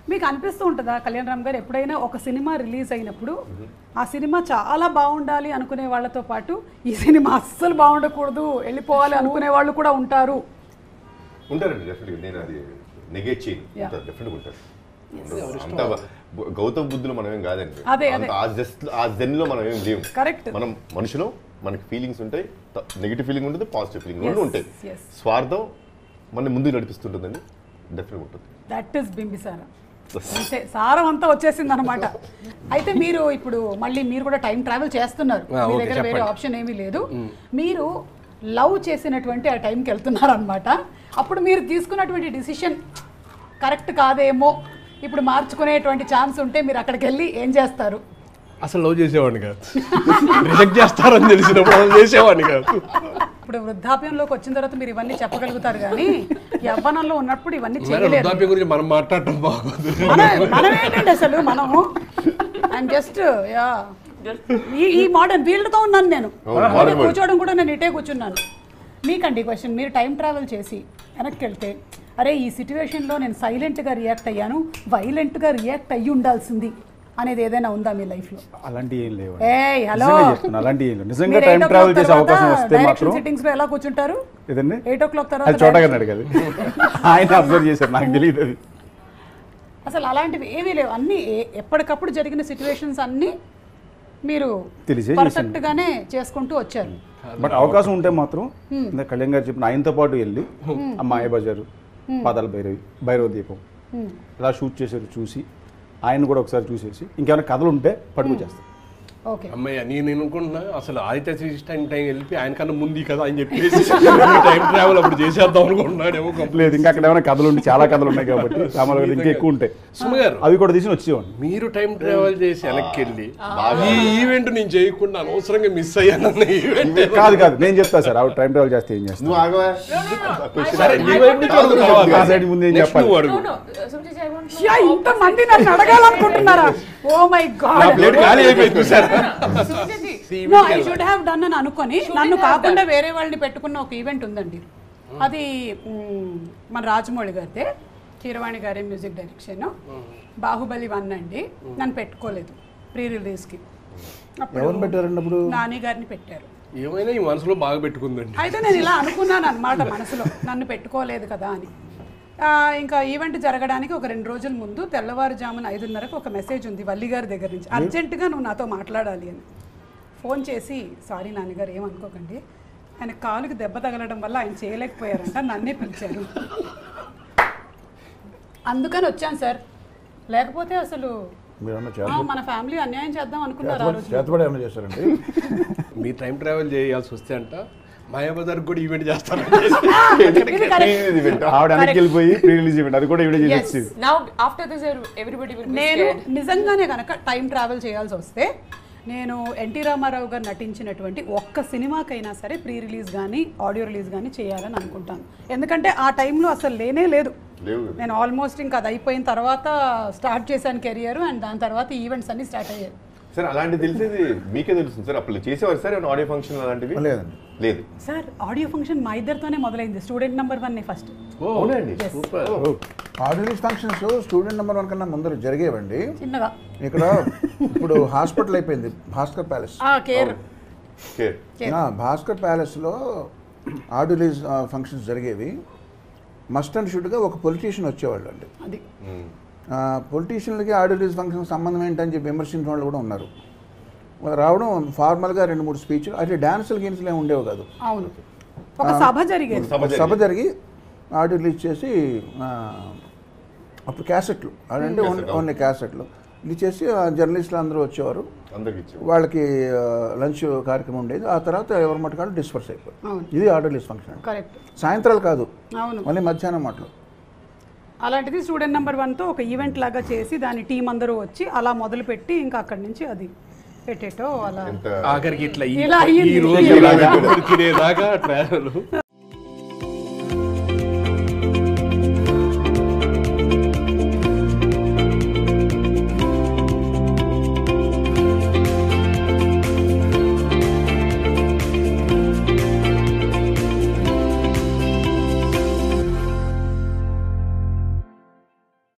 మీకు అనిపిస్తూ ఉంటుందా కళ్యాణ్ రామ్ గారు ఎప్పుడైనా ఒక సినిమా రిలీజ్ అయినప్పుడు ఆ సినిమా చాలా బాగుండాలి అనుకునే వాళ్ళతో పాటు ఈ సినిమా అస్సలు బాగుండకూడదు వెళ్ళిపోవాలి అనుకునే వాళ్ళు కూడా ఉంటారు ఉంటారండి డెఫినెట్గా నేను అది నెగేట్ చేయను Yeah. ఉంటారు డెఫినెట్గా ఉంటారు ఉండరు. అంత బ- గౌతమ బుద్ధులు మనం ఏం కాదండి అదే, అంత ఆ జస్ట్ ఆ జెన్లో మనం ఏం లేవు కరెక్ట్ మనం మనుషులు మనకి ఫీలింగ్స్ ఉంటాయి నెగిటివ్ ఫీలింగ్ ఉంటుంది పాజిటివ్ ఫీలింగ్ రెండు Yes, ఉంటాయి yes. స్వార్థం మన ముందు నడిపిస్తుంటుందండి డెఫినెట్ ఉంటుంది దట్ ఈస్ బింబిసార అంతే సారం అంతా వచ్చేసింది అనమాట అయితే మీరు ఇప్పుడు మళ్ళీ మీరు కూడా టైం ట్రావెల్ చేస్తున్నారు ఆ, మీ ఓకే, దగ్గర వేరే చెప్పండి. ఆప్షన్ ఏమీ లేదు మీరు లవ్ చేసినటువంటి ఆ టైంకి వెళ్తున్నారు అనమాట అప్పుడు మీరు తీసుకున్నటువంటి డిసిషన్ కరెక్ట్ కాదేమో ఇప్పుడు మార్చుకునేటువంటి ఛాన్స్ ఉంటే మీరు అక్కడికి వెళ్ళి ఏం చేస్తారు అసలు లవ్ చేసేవాడిని కాదు రిజెక్ట్ చేస్తారని తెలిసినప్పుడు అసలు చేసేవాడిని కాదు ఇప్పుడు వృద్ధాప్యంలోకి వచ్చిన తర్వాత మీరు ఇవన్నీ చెప్పగలుగుతారు కానీ యవ్వనంలో ఉన్నప్పుడు ఇవన్నీ మరి చేయలేరు వృద్ధాప్యం గురించి మనం మాట్లాడటం బాగోదు మన- మనం ఏంటండి అసలు మనము ఐఎమ్ జస్ట్ యా ఈ ఈ మోడర్న్ వీళ్ళతో ఉన్నాను నేను అవును, అలాగే modern world. కూర్చోవడం కూడా నేను ఇటే కూర్చున్నాను మీకండి క్వశ్చన్ మీరు టైం ట్రావెల్ చేసి వెనక్కి వెళ్తే అరే ఈ సిచ్యువేషన్లో నేను సైలెంట్గా రియాక్ట్ అయ్యాను వైలెంట్గా రియాక్ట్ అయ్యి ఉండాల్సింది అనేది ఏదైనా ఉందా మీ లైఫ్లో అలాంటివి ఏం లేవు ఏయ్ హలో నిజంగా చెప్తున్నా అలాంటివి ఏం లేవు నిజంగా టైం ట్రావెల్ చేసే అవకాశం వస్తే మాత్రం సిట్టింగ్స్ లో ఎలా కూర్చుంటారు ఇదండి ఎయిట్ ఓ క్లాక్ అది తర్వాత చూడగానే అడిగది ఆయన అబ్జర్వ్ చేశారు నాకు తెలియదు అది అసలు అలాంటివి ఏమీ లేవు అన్ని ఏ- ఎప్పటికప్పుడు జరిగిన సిచ్యువేషన్స్ అన్ని మీరు తెలిసే పర్ఫెక్ట్ గానే చేసుకుంటూ వచ్చారు బట్ అవకాశం ఉంటే మాత్రం ఇందాక కళ్యాణ్ గారు చెప్పిన ఆయనతో పాటు వెళ్ళి అమ్మాయి బజారు పాదాల భైరవి భైరవ దీపం ఇలా షూట్ చేశారు చూసి ఆయన కూడా ఒకసారి చూసేసి ఇంకేమైనా కథలు ఉంటే పట్టుకొచ్చేస్తాం ఓకే అమ్మయ్య నేను అనుకుంటున్నా అసలు ఆదిత్య శ్రీష్ టైం టైం వెళ్ళి ఆయన కన్నా ముందు కదా అని చెప్పేసి టైం ట్రావెల్ అప్పుడు చేసేద్దాం అనుకుంటున్నాడేమో కంప్లీట్ లేదు ఇంకా అక్కడ ఏమైనా కథలు ఉంటే చాలా కథలు ఉన్నాయి కాబట్టి రామారావు గారు ఇంకా ఎక్కువ ఉంటాయి సుమ గారు అవి కూడా తీసి వచ్చేవాడిని మీరు టైం ట్రావెల్ చేసి వెనక్కి వెళ్ళి ఈ ఈవెంట్ నేను చేయకుండా అనవసరంగా మిస్ అయ్యానన్న ఈవెంట్ కాదు కాదు నేను చెప్తా సార్ ఆవిడ టైం ట్రావెల్ చేస్తే ఏం చేస్తాను నువ్వు ఆగవా సరే నీ వైపు నుంచి అడుగు కావాలి. ఆ సైడ్ ముందు ఏం Next చెప్పాలి? నువ్వు అడుగు No, no. Sumchit, I want to yeah ఇంత మంది నన్ను అడగాలనుకుంటున్నారా ఓ మై నా గాడ్ ప్లేట్ ఖాళీ అయిపోయింది చూసారా Sumchit, no I should have done అని అనుకొని నన్ను కాకుండా వేరే వాళ్ళని పెట్టుకున్న ఒక ఈవెంట్ ఉందండి అది మ్, మన రాజమౌళి గారిదే కీరవాణి గారి మ్యూజిక్ డైరెక్షన్ బాహుబలి వన్ అండి నన్ను పెట్టుకోలేదు ప్రీ రిలీజ్కి ఎవరిని పెట్టారండి అప్పుడు నాని గారిని పెట్టారు ఏమైనా ఈ మనసులో బాగా పెట్టుకుందండి అయితే నేను ఇలా అనుకున్నాను అనమాట మనసులో నన్ను పెట్టుకోలేదు కదా అని ఆ, ఇంకా ఈవెంట్ జరగడానికి ఒక రెండు రోజుల ముందు తెల్లవారుజామున ఐదున్నరకు ఒక మెసేజ్ ఉంది వల్లి గారి దగ్గర నుంచి అర్జెంటుగా నువ్వు నాతో మాట్లాడాలి అని ఫోన్ చేసి సారీ నాన్నగారు ఏమనుకోకండి ఆయన కాలుకి దెబ్బ తగలడం వల్ల ఆయన చేయలేకపోయారంట నన్నే పిలిచారు అందుకని వచ్చాను సార్ లేకపోతే అసలు మీరు ఏమన్నా ఆ, చేత- మన ఫ్యామిలీ అన్యాయం చేద్దాం అనుకున్నారు ఆ చేతబడి రోజు చేతబడి ఏమన్నా చేశారండి మీరు టైం ట్రావెల్ చేయాల్సి వస్తే అంట మాయాబజార్ కూడా ఈవెంట్ చేస్తారు ఇది correct. ఆవిడ వెనక్కి వెళ్ళిపోయి ప్రీ రిలీజ్ ఈవెంట్ అది కూడా ఈవిడ చేసి Yes. వచ్చింది now after this, everybody will be నేను scared. నిజంగానే కనుక టైం ట్రావెల్ చేయాల్సి వస్తే నేను ఎన్టీ రామారావు గారు నటించినటువంటి ఒక్క సినిమాకైనా సరే ప్రీ రిలీజ్ కానీ ఆడియో రిలీజ్ కానీ చేయాలని అనుకుంటాను ఎందుకంటే ఆ టైంలో అసలు లేనే లేదు లేవు నేను ఆల్మోస్ట్ ఇంకా అది అయిపోయిన తర్వాత స్టార్ట్ చేశాను కెరియర్ అండ్ దాని తర్వాత ఈవెంట్స్ అన్ని స్టార్ట్ అయ్యాయి సార్ అలాంటి తెలిసేది మీకే తెలుస్తుంది సార్ అప్పుడు చేసేవారు సార్ ఏమైనా ఆడియో ఫంక్షన్ అలాంటివి లేదండి లేదు సార్ ఆడియో ఫంక్షన్ మా ఇద్దరితోనే మొదలైంది స్టూడెంట్ నెంబర్ వన్ ఫస్ట్ అవునండి super audio functions student number one కన్నా ముందర జరిగేవండి చిన్నగా ఇక్కడ ఇప్పుడు హాస్పిటల్ అయిపోయింది భాస్కర్ ప్యాలెస్ ఆ కేర్ ఓకే ఆ, భాస్కర్ ప్యాలెస్లో ఆడియో రిలీజ్ ఫంక్షన్స్ జరిగేవి మస్ట్ అండ్ షుడ్గా ఒక పొలిటీషియన్ వచ్చేవాళ్ళు అండి అది పొలిటీషియన్లకి ఆడియో రిలీజ్ ఫంక్షన్ సంబంధం ఏంటని చెప్పి విమర్శించిన వాళ్ళు కూడా ఉన్నారు వాళ్ళు రావడం ఫార్మల్గా రెండు మూడు స్పీచ్లు అయితే డ్యాన్సులు గీన్సులు ఏమి ఉండేవి కాదు అవును ఒక సభ జరిగేది సభ ఒక సభ జరిగి ఆడియో రిలీజ్ చేసి ఆ, అప్పుడు క్యాసెట్లు అదంటే ఓన్లీ ఓన్లీ క్యాసెట్లు ఇది చేసి ఆ జర్నలిస్టులు అందరూ వచ్చేవారు అందరికి ఇచ్చారు వాళ్ళకి ఆ, లంచ్ కార్యక్రమం ఉండేది ఆ తర్వాత ఎవరి మటుకాలు డిస్పర్స్ అయిపోయి అవును ఇది ఆర్డర్ లిస్ట్ ఫంక్షన్ అండి కరెక్ట్ సాయంత్రాలు కాదు అవును మళ్ళీ మధ్యాహ్నం మాటలు అలాంటిది స్టూడెంట్ నెంబర్ వన్తో ఒక ఈవెంట్ లాగా చేసి దాని టీం అందరూ వచ్చి అలా మొదలుపెట్టి ఇంకా అక్కడి నుంచి అది పెట్టేటో అలా ఎంత ఆఖరికి ఇట్లా ఈ- ఇలా అయ్యింది. ఈ రోజు ఇలా తినేదాకా ట్రావెల్